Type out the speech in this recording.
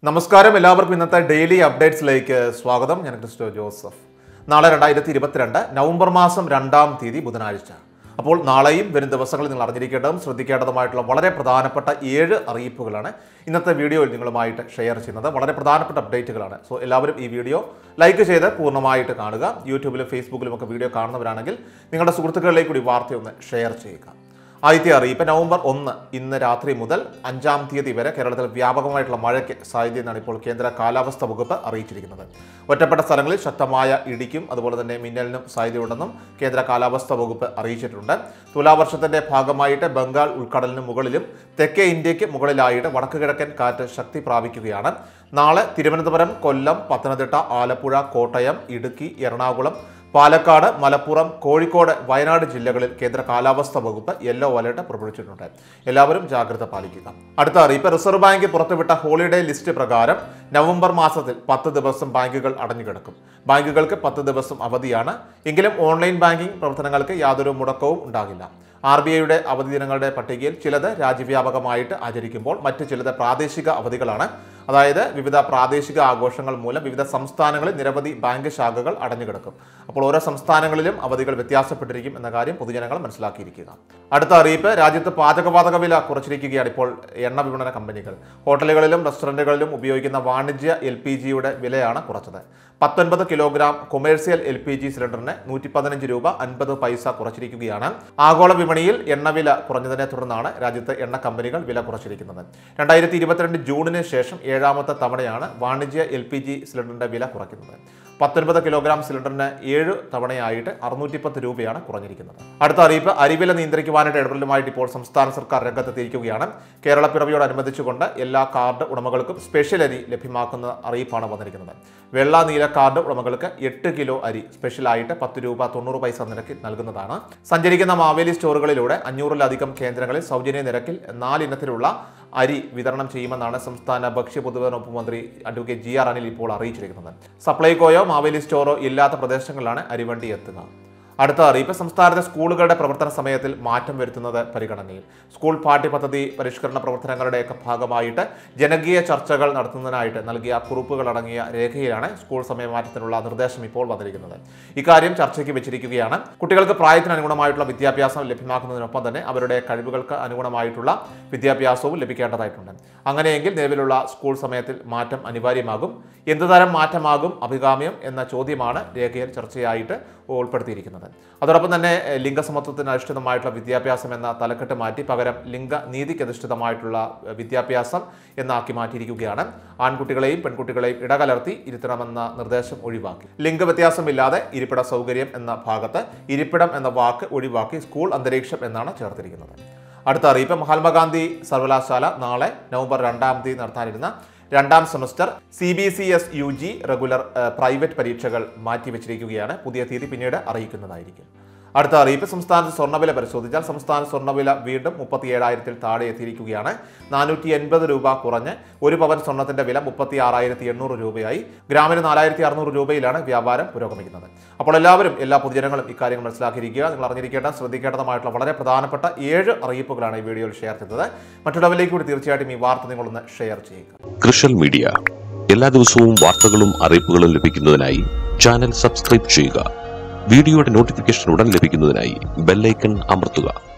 നമസ്കാരം എല്ലാവർക്കും ഇന്നത്തെ ഡെയിലി അപ്ഡേറ്റ്സിലേക്ക് സ്വാഗതം ഞാൻ ക്രിസ്റ്റോ ജോസഫ് നാളെ രണ്ടായിരത്തി ഇരുപത്തിരണ്ട് നവംബർ മാസം രണ്ടാം തീയതി ബുധനാഴ്ച അപ്പോൾ നാളെയും വരും ദിവസങ്ങളിൽ നിങ്ങൾ അറിഞ്ഞിരിക്കേണ്ടതും ശ്രദ്ധിക്കേണ്ടതുമായിട്ടുള്ള വളരെ പ്രധാനപ്പെട്ട ഏഴ് അറിയിപ്പുകളാണ് ഇന്നത്തെ വീഡിയോയിൽ നിങ്ങളുമായിട്ട് ഷെയർ ചെയ്യുന്നത് വളരെ പ്രധാനപ്പെട്ട അപ്ഡേറ്റുകളാണ് സോ എല്ലാവരും ഈ വീഡിയോ ലൈക്ക് ചെയ്ത് പൂർണ്ണമായിട്ട് കാണുക യൂട്യൂബിലും ഫേസ്ബുക്കിലും ഒക്കെ വീഡിയോ കാണുന്നവരാണെങ്കിൽ നിങ്ങളുടെ സുഹൃത്തുക്കളിലേക്ക് കൂടി വാർത്തയൊന്ന് ഷെയർ ചെയ്യുക ആദ്യത്തെ അറിയിപ്പ് നവംബർ ഒന്ന് ഇന്ന് രാത്രി മുതൽ അഞ്ചാം തീയതി വരെ കേരളത്തിൽ വ്യാപകമായിട്ടുള്ള മഴയ്ക്ക് സാധ്യതയെന്നാണ് ഇപ്പോൾ കേന്ദ്ര കാലാവസ്ഥാ വകുപ്പ് അറിയിച്ചിരിക്കുന്നത് ഒറ്റപ്പെട്ട സ്ഥലങ്ങളിൽ ശക്തമായ ഇടിക്കും അതുപോലെ തന്നെ മിന്നലിനും സാധ്യതയുണ്ടെന്നും കേന്ദ്ര കാലാവസ്ഥാ വകുപ്പ് അറിയിച്ചിട്ടുണ്ട് തുലാവർഷത്തിന്റെ ഭാഗമായിട്ട് ബംഗാൾ ഉൾക്കടലിന് മുകളിലും തെക്കേ ഇന്ത്യക്ക് മുകളിലായിട്ട് വടക്ക് കിഴക്കൻ കാറ്റ് ശക്തി പ്രാപിക്കുകയാണ് നാളെ തിരുവനന്തപുരം കൊല്ലം പത്തനംതിട്ട ആലപ്പുഴ കോട്ടയം ഇടുക്കി എറണാകുളം പാലക്കാട് മലപ്പുറം കോഴിക്കോട് വയനാട് ജില്ലകളിൽ കേന്ദ്ര കാലാവസ്ഥാ വകുപ്പ് യെല്ലോ അലർട്ട് പുറപ്പെടുവിച്ചിട്ടുണ്ട് എല്ലാവരും ജാഗ്രത പാലിക്കുക അടുത്ത അറിയിപ്പ് റിസർവ് ബാങ്ക് പുറത്തുവിട്ട ഹോളിഡേ ലിസ്റ്റ് പ്രകാരം നവംബർ മാസത്തിൽ പത്ത് ദിവസം ബാങ്കുകൾ അടഞ്ഞുകിടക്കും ബാങ്കുകൾക്ക് പത്ത് ദിവസം അവധിയാണ് എങ്കിലും ഓൺലൈൻ ബാങ്കിംഗ് പ്രവർത്തനങ്ങൾക്ക് യാതൊരു മുടക്കവും ഉണ്ടാകില്ല ആർ ബി ഐയുടെ അവധി ദിനങ്ങളുടെ പട്ടികയിൽ ചിലത് രാജ്യവ്യാപകമായിട്ട് ആചരിക്കുമ്പോൾ മറ്റ് ചിലത് പ്രാദേശിക അവധികളാണ് അതായത് വിവിധ പ്രാദേശിക ആഘോഷങ്ങൾ മൂലം വിവിധ സംസ്ഥാനങ്ങളിൽ നിരവധി ബാങ്ക് ശാഖകൾ അടഞ്ഞുകിടക്കും അപ്പോൾ ഓരോ സംസ്ഥാനങ്ങളിലും അവധികൾ വ്യത്യാസപ്പെട്ടിരിക്കും എന്ന കാര്യം പൊതുജനങ്ങൾ മനസ്സിലാക്കിയിരിക്കുക അടുത്ത അറിയിപ്പ് രാജ്യത്ത് പാചകവാതക വില കുറച്ചിരിക്കുകയാണ് ഇപ്പോൾ എണ്ണ വിപണന കമ്പനികൾ ഹോട്ടലുകളിലും റെസ്റ്റോറൻറ്റുകളിലും ഉപയോഗിക്കുന്ന വാണിജ്യ എൽ പി ജിയുടെ വിലയാണ് കുറച്ചത് പത്തൊൻപത് kilogram commercial L P G സിലിണ്ടറിന് നൂറ്റി പതിനഞ്ച് രൂപ അൻപത് പൈസ കുറച്ചിരിക്കുകയാണ് ആഗോള വിപണിയിൽ എണ്ണവില കുറഞ്ഞതിനെ തുടർന്നാണ് രാജ്യത്ത് എണ്ണ കമ്പനികൾ വില കുറച്ചിരിക്കുന്നത് രണ്ടായിരത്തി ഇരുപത്തിരണ്ട് ജൂണിന് ശേഷം ഏഴാമത്തെ തവണയാണ് വാണിജ്യ എൽ പി ജി സിലിണ്ടറിന്റെ വില കുറയ്ക്കുന്നത് പത്തൊൻപത് കിലോഗ്രാം സിലിണ്ടറിന് ഏഴ് തവണയായിട്ട് അറുന്നൂറ്റി പത്ത് രൂപയാണ് കുറഞ്ഞിരിക്കുന്നത് അടുത്ത അറിയിപ്പ് അരിവില നിയന്ത്രിക്കുവാനായിട്ട് ഇടപെടലുമായിട്ട് ഇപ്പോൾ സംസ്ഥാന സർക്കാർ രംഗത്തെത്തിയിരിക്കുകയാണ് കേരള പിറവിയോടനുബന്ധിച്ചുകൊണ്ട് എല്ലാ കാർഡ് ഉടമകൾക്കും സ്പെഷ്യൽ അരി ലഭ്യമാക്കുന്ന അറിയിപ്പാണ് വന്നിരിക്കുന്നത് വെള്ള നീല കാർഡ് ഉടമകൾക്ക് എട്ട് കിലോ അരി സ്പെഷ്യലായിട്ട് പത്ത് രൂപ തൊണ്ണൂറ് പൈസ നിരക്കിൽ നൽകുന്നതാണ് സഞ്ചരിക്കുന്ന മാവേലി സ്റ്റോറുകളിലൂടെ അഞ്ഞൂറിലധികം കേന്ദ്രങ്ങളിൽ സൗജന്യ നിരക്കിൽ നാലിനത്തിലുള്ള അരി വിതരണം ചെയ്യുമെന്നാണ് സംസ്ഥാന ഭക്ഷ്യ പൊതുവിതരണ വകുപ്പ് മന്ത്രി അഡ്വക്കേറ്റ് ജി ആർ അനിൽ ഇപ്പോൾ അറിയിച്ചിരിക്കുന്നത് സപ്ലൈകോയോ മാവേലി സ്റ്റോറോ ഇല്ലാത്ത പ്രദേശങ്ങളിലാണ് അരിവണ്ടി എത്തുക അടുത്ത അറിയിപ്പ് സംസ്ഥാനത്തെ സ്കൂളുകളുടെ പ്രവർത്തന സമയത്തിൽ മാറ്റം വരുത്തുന്നത് പരിഗണനയിൽ സ്കൂൾ പാഠ്യപദ്ധതി പരിഷ്കരണ പ്രവർത്തനങ്ങളുടെയൊക്കെ ഭാഗമായിട്ട് ജനകീയ ചർച്ചകൾ നടത്തുന്നതിനായിട്ട് നൽകിയ കുറിപ്പുകൾ അടങ്ങിയ രേഖയിലാണ് സ്കൂൾ സമയമാറ്റത്തിനുള്ള നിർദ്ദേശം ഇപ്പോൾ വന്നിരിക്കുന്നത് ഇക്കാര്യം ചർച്ചയ്ക്ക് വെച്ചിരിക്കുകയാണ് കുട്ടികൾക്ക് പ്രായത്തിന് അനുഗുണമായിട്ടുള്ള വിദ്യാഭ്യാസം ലഭ്യമാക്കുന്നതിനൊപ്പം തന്നെ അവരുടെ കഴിവുകൾക്ക് അനുഗുണമായിട്ടുള്ള വിദ്യാഭ്യാസവും ലഭിക്കേണ്ടതായിട്ടുണ്ട് അങ്ങനെയെങ്കിൽ നിലവിലുള്ള സ്കൂൾ സമയത്തിൽ മാറ്റം അനിവാര്യമാകും എന്തുതരം മാറ്റമാകും അഭികാമ്യം എന്ന ചോദ്യമാണ് രേഖയിൽ ചർച്ചയായിട്ട് ഉൾപ്പെടുത്തിയിരിക്കുന്നത് അതോടൊപ്പം തന്നെ എഹ്, ലിംഗസമത്വത്തിന് അധിഷ്ഠിതമായിട്ടുള്ള വിദ്യാഭ്യാസം എന്ന തലക്കെട്ട് മാറ്റി പകരം ലിംഗ നീതിക്ക് അധിഷ്ഠിതമായിട്ടുള്ള എഹ്, വിദ്യാഭ്യാസം എന്നാക്കി മാറ്റിയിരിക്കുകയാണ് ആൺകുട്ടികളെയും പെൺകുട്ടികളെയും ഇടകലർത്തി ഇരുത്തണമെന്ന നിർദ്ദേശം ഒഴിവാക്കി ലിംഗവ്യത്യാസമില്ലാതെ ഇരിപ്പിട സൗകര്യം എന്ന ഭാഗത്ത് ഇരിപ്പിടം എന്ന വാക്ക് ഒഴിവാക്കി സ്കൂൾ അന്തരീക്ഷം എന്നാണ് ചേർത്തിരിക്കുന്നത് അടുത്ത അറിയിപ്പ് മഹാത്മാഗാന്ധി സർവകലാശാല നാളെ നവംബർ രണ്ടാം തീയതി നടത്താനിരുന്ന രണ്ടാം semester C B C S U G regular ഏഹ്, പ്രൈവറ്റ് പരീക്ഷകൾ മാറ്റിവെച്ചിരിക്കുകയാണ് പുതിയ തീയതി പിന്നീട് അറിയിക്കുന്നതായിരിക്കും അടുത്ത അറിയിപ്പ് സംസ്ഥാനത്ത് സ്വർണ്ണവില പരിശോധിച്ചാൽ സംസ്ഥാന സ്വർണ്ണവില വീണ്ടും മുപ്പത്തി ഏഴായിരത്തിൽ താഴെ എത്തിയിരിക്കുകയാണ് നാനൂറ്റി എൺപത് രൂപ കുറഞ്ഞ് ഒരു പവൻ സ്വർണ്ണത്തിന്റെ വില മുപ്പത്തി ആറായിരത്തി എണ്ണൂറ് രൂപയായി ഗ്രാമിന് നാലായിരത്തി അറുന്നൂറ് രൂപയിലാണ് വ്യാപാരം പുരോഗമിക്കുന്നത് അപ്പോൾ എല്ലാവരും എല്ലാ പൊതുജനങ്ങളും ഇക്കാര്യങ്ങൾ മനസ്സിലാക്കിയിരിക്കുക നിങ്ങൾ അറിഞ്ഞിരിക്കേണ്ട ശ്രദ്ധിക്കേണ്ടതുമായിട്ടുള്ള വളരെ പ്രധാനപ്പെട്ട ഏഴ് അറിയിപ്പുകളാണ് ഈ വീഡിയോയിൽ ഷെയർ ചെയ്തത് മറ്റുള്ളവരിലേക്ക് കൂടി തീർച്ചയായിട്ടും ഈ വാർത്ത നിങ്ങളൊന്ന് ഷെയർ ചെയ്യുക കൃഷൽ മീഡിയ എല്ലാ ദിവസവും വാർത്തകളും അറിയിപ്പുകളും ലഭിക്കുന്നതിനായി ചാനൽ സബ്സ്ക്രൈബ് ചെയ്യുക വീഡിയോയുടെ നോട്ടിഫിക്കേഷൻ ഉടൻ ലഭിക്കുന്നതിനായി ബെല്ലൈക്കൺ അമർത്തുക